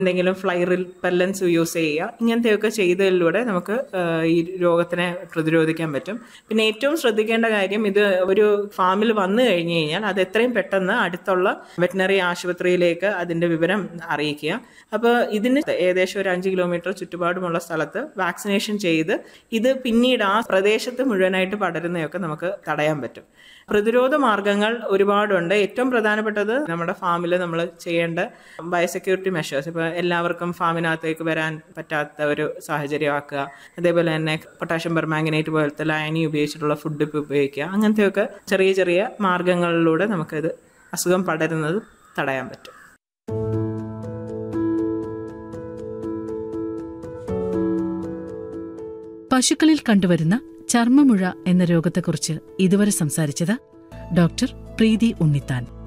എന്തെങ്കിലും fly repellents use ചെയ്യുക ഇങ്ങനത്തെയൊക്കെ ചെയ്തതിലൂടെ നമുക്ക് ആ, ഈ രോഗത്തിനെ പ്രതിരോധിക്കാൻ പറ്റും പിന്നെ ഏറ്റവും ശ്രദ്ധിക്കേണ്ട കാര്യം ഇത് ഒരു ഫാമിൽ വന്നു കഴിഞ്ഞു കഴിഞ്ഞാൽ അത് എത്രയും പെട്ടെന്ന് അടുത്തുള്ള വെറ്റിനറി ആശുപത്രിയിലേക്ക് അതിന്റെ വിവരം അറിയിക്കുക അപ്പോൾ ഇതിന് ഏകദേശം ഒരു അഞ്ച് കിലോമീറ്റർ ചുറ്റുപാടുമുള്ള സ്ഥലത്ത് വാക്സിനേഷൻ ചെയ്ത് ഇത് പിന്നീട് ആ പ്രദേശത്ത് മുഴുവനായിട്ട് പടരുന്നതൊക്കെ നമുക്ക് തടയാൻ പറ്റും പ്രതിരോധ മാർഗങ്ങൾ ഒരുപാടുണ്ട് ഏറ്റവും പ്രധാനപ്പെട്ടത് നമ്മുടെ ഫാമിൽ നമ്മൾ ചെയ്യേണ്ട ബയോസെക്യൂരിറ്റി മെഷേഴ്സ് ഇപ്പോൾ എല്ലാവർക്കും ഫാമിനകത്തേക്ക് വരാൻ പറ്റാത്ത ഒരു സാഹചര്യമാക്കുക അതേപോലെ തന്നെ പൊട്ടാഷ്യം പെർമാംഗനേറ്റ് പോലത്തെ ലയനി ഉപയോഗിച്ചിട്ടുള്ള ഫുഡ് ഇപ്പോൾ ഉപയോഗിക്കുക അങ്ങനത്തെയൊക്കെ ചെറിയ ചെറിയ മാർഗങ്ങളിലൂടെ നമുക്കിത് അസുഖം പടരുന്നത് തടയാൻ പറ്റും പശുക്കളിൽ കണ്ടുവരുന്ന ചർമ്മമുഴ എന്ന രോഗത്തെക്കുറിച്ച് ഇതുവരെ സംസാരിച്ചത് ഡോക്ടർ പ്രീതി ഉണ്ണിത്താൻ